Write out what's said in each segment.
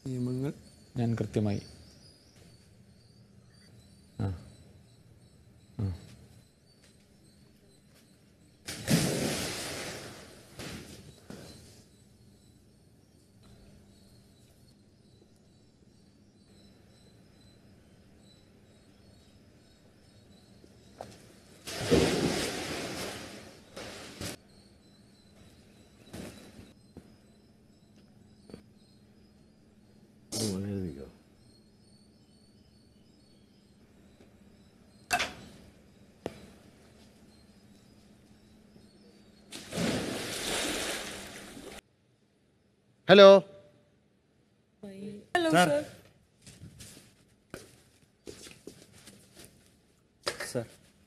നിയമങ്ങൾ ഞാൻ കൃത്യമായി ആ ആ ഹലോ ഹലോ സർ സർ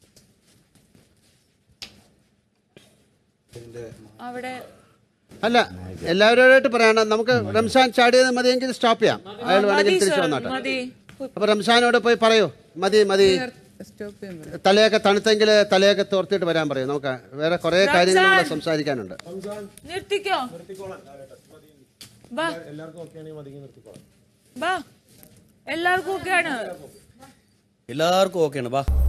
അവിടെ അല്ല എല്ലാവരോടായിട്ട് പറയണം നമുക്ക് റംസാൻ ചാടിയത് മതിയെങ്കിൽ സ്റ്റോപ്പ് ചെയ്യാം അയാൾ മതി വേണമെങ്കിൽ തിരിച്ചു സർ വന്നോട്ടെ മതി അപ്പൊ റംസാനോട് പോയി പറയൂ മതി മതി സ്റ്റോപ്പ് ചെയ്യാൻ പറ. തലയൊക്കെ തണുത്തെങ്കിൽ തലയൊക്കെ തോർത്തിട്ട് വരാൻ പറയും നമുക്ക് വേറെ കുറെ കാര്യങ്ങൾ കൂടെ റംസാൻ. സംസാരിക്കാനുണ്ട് നിർത്തിക്കോ ബാ ബാ എല്ലാവർക്കും ഓക്കെയാണ് എല്ലാവർക്കും ഓക്കെയാണ് വാ